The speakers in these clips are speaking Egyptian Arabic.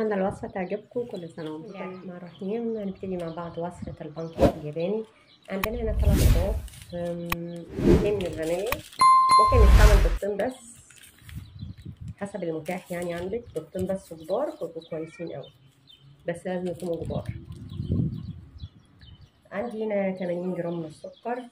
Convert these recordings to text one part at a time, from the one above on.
اتمنى الوصفه تعجبكم كل سنه وانتم بسم الله الرحمن الرحيم هنبتدي مع بعض وصفه البانكيك الياباني عندنا هنا ثلاث بيضات اثنين من الفانيليا ممكن نستعمل بيضتين بس حسب المتاح يعني عندك بيضتين بس كبار بيبقوا كويسين قوي بس لازم يكونوا كبار عندي هنا 80 جرام من السكر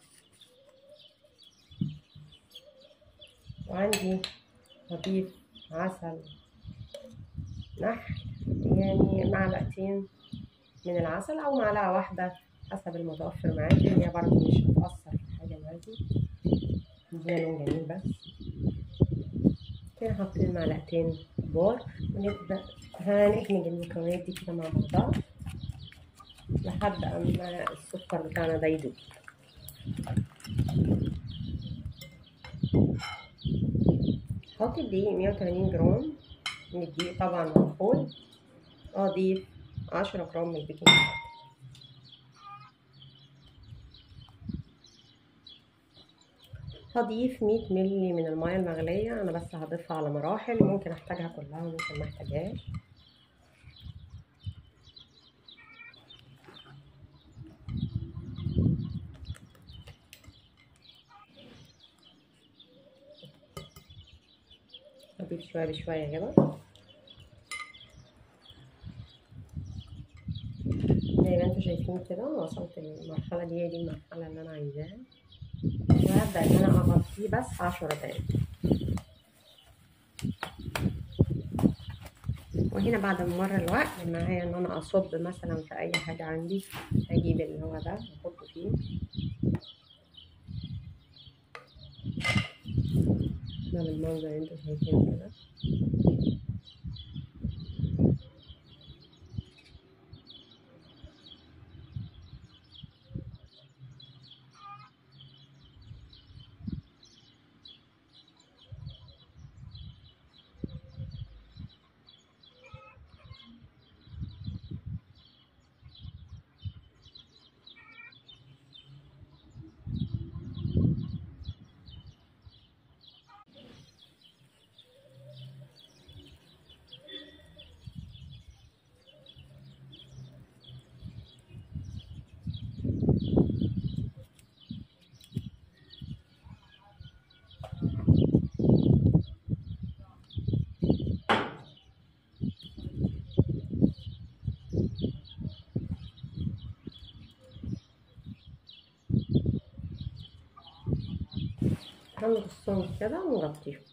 وعندي هضيف عسل نحل يعني معلقتين من العسل او معلقه واحده حسب المتوفر معاكي هي برضه مش هتأثر في حاجه معاكي دي لون جميل بس كده حاطين معلقتين كبار ونبدأ هندمج المكونات دي كده مع بعضها لحد اما السكر بتاعنا ده يدوب حط الدقيق 180 جرام من الدقيق طبعا منخول اضيف 10 جرام من البيكنج باودر هضيف 100 مللي من المية المغلية أنا بس هضيفها على مراحل ممكن أحتاجها كلها وممكن ما أحتاجهاش أضيف شوية بشوية كده زي ما انتوا شايفين كده وصلت للمرحلة دي دي المرحلة اللي أنا عايزاها وهبدأ إن أنا أغطيه بس عشر دقايق وهنا بعد ما مر الوقت معايا إن أنا أصب مثلا في أي حاجة عندي هجيب اللي هو ده وأحطه فيه ده بالمنظر اللي انتوا شايفينه كده هنرصهم كده ونغطيهم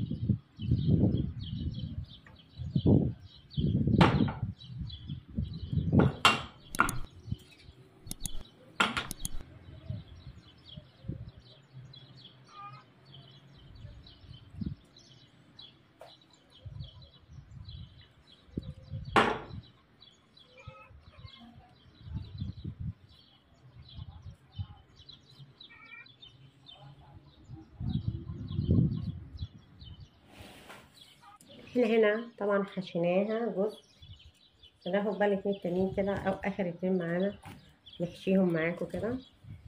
احنا هنا طبعا حشيناها جزء ناخد بالك اتنين تانيين كده او اخر اتنين معانا نحشيهم معاكم كده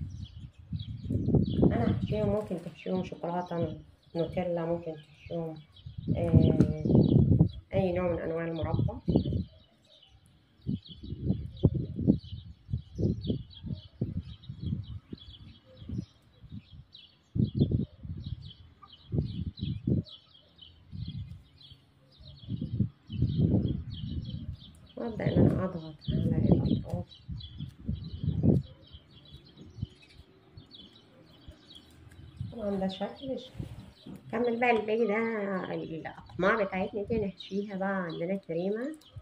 انا هحشيهم ممكن تحشيهم شوكولاته نوتيلا ممكن تحشيهم آه اي نوع من انواع المربى وابدا ان انا اضغط على الاطراف طبعا ده شكل كمل بقى الباقي ده الاقماع بتاعتنا دي نحشيها بقى عندنا كريمه